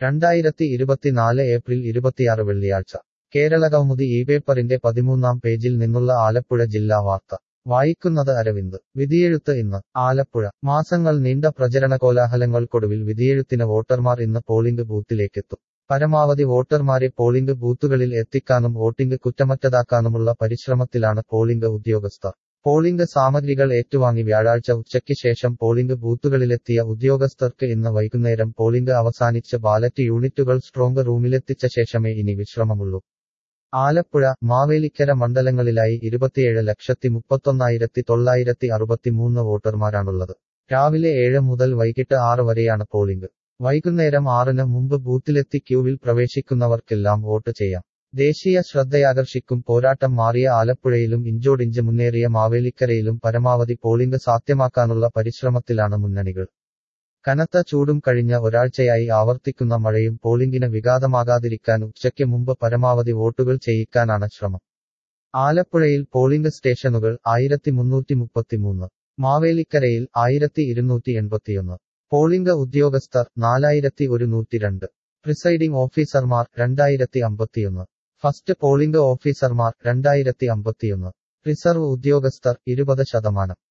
രണ്ടായിരത്തി ഇരുപത്തിനാല് ഏപ്രിൽ ഇരുപത്തിയാറ് വെള്ളിയാഴ്ച കേരള കൗമുദി ഈ പേപ്പറിന്റെ പതിമൂന്നാം പേജിൽ നിന്നുള്ള ആലപ്പുഴ ജില്ലാ വാർത്ത വായിക്കുന്നത് അരവിന്ദ് വിധിയെഴുത്ത് ഇന്ന് ആലപ്പുഴ മാസങ്ങൾ നീണ്ട പ്രചരണ കോലാഹലങ്ങൾക്കൊടുവിൽ വിധിയെഴുത്തിന് വോട്ടർമാർ ഇന്ന് പോളിംഗ് ബൂത്തിലേക്കെത്തും പരമാവധി വോട്ടർമാരെ പോളിംഗ് ബൂത്തുകളിൽ എത്തിക്കാനും വോട്ടിംഗ് കുറ്റമറ്റതാക്കാനുമുള്ള പരിശ്രമത്തിലാണ് പോളിംഗ് ഉദ്യോഗസ്ഥർ പോളിംഗ് സാമഗ്രികൾ ഏറ്റുവാങ്ങി വ്യാഴാഴ്ച ഉച്ചയ്ക്ക് ശേഷം പോളിംഗ് ബൂത്തുകളിലെത്തിയ ഉദ്യോഗസ്ഥർക്ക് ഇന്ന് വൈകുന്നേരം പോളിംഗ് അവസാനിച്ച് ബാലറ്റ് യൂണിറ്റുകൾ സ്ട്രോങ് റൂമിലെത്തിച്ച ശേഷമേ ഇനി വിശ്രമമുള്ളൂ ആലപ്പുഴ മാവേലിക്കര മണ്ഡലങ്ങളിലായി ഇരുപത്തിയേഴ് ലക്ഷത്തി മുപ്പത്തൊന്നായിരത്തി തൊള്ളായിരത്തി അറുപത്തിമൂന്ന് വോട്ടർമാരാണുള്ളത് രാവിലെ ഏഴ് മുതൽ വൈകിട്ട് ആറ് വരെയാണ് പോളിംഗ് വൈകുന്നേരം ആറിന് മുമ്പ് ബൂത്തിലെത്തി ക്യൂവിൽ പ്രവേശിക്കുന്നവർക്കെല്ലാം വോട്ട് ചെയ്യാം ദേശീയ ശ്രദ്ധയാകർഷിക്കും പോരാട്ടം മാറിയ ആലപ്പുഴയിലും ഇഞ്ചോടിഞ്ച് മുന്നേറിയ മാവേലിക്കരയിലും പരമാവധി പോളിംഗ് സാധ്യമാക്കാനുള്ള പരിശ്രമത്തിലാണ് മുന്നണികൾ കനത്ത ചൂടും കഴിഞ്ഞ ഒരാഴ്ചയായി ആവർത്തിക്കുന്ന മഴയും പോളിംഗിന് വിഘാതമാകാതിരിക്കാൻ ഉച്ചയ്ക്ക് മുമ്പ് പരമാവധി വോട്ടുകൾ ചെയ്യിക്കാനാണ് ശ്രമം ആലപ്പുഴയിൽ പോളിംഗ് സ്റ്റേഷനുകൾ ആയിരത്തി മുന്നൂറ്റി മുപ്പത്തിമൂന്ന് മാവേലിക്കരയിൽ ആയിരത്തി ഇരുന്നൂറ്റി എൺപത്തിയൊന്ന് പോളിംഗ് ഉദ്യോഗസ്ഥർ നാലായിരത്തി ഒരുന്നൂറ്റി രണ്ട് പ്രിസൈഡിംഗ് ഓഫീസർമാർ രണ്ടായിരത്തി അമ്പത്തിയൊന്ന് ഫസ്റ്റ് പോളിംഗ് ഓഫീസർമാർ രണ്ടായിരത്തി അമ്പത്തിയൊന്ന് റിസർവ് ഉദ്യോഗസ്ഥർ ഇരുപത് ശതമാനം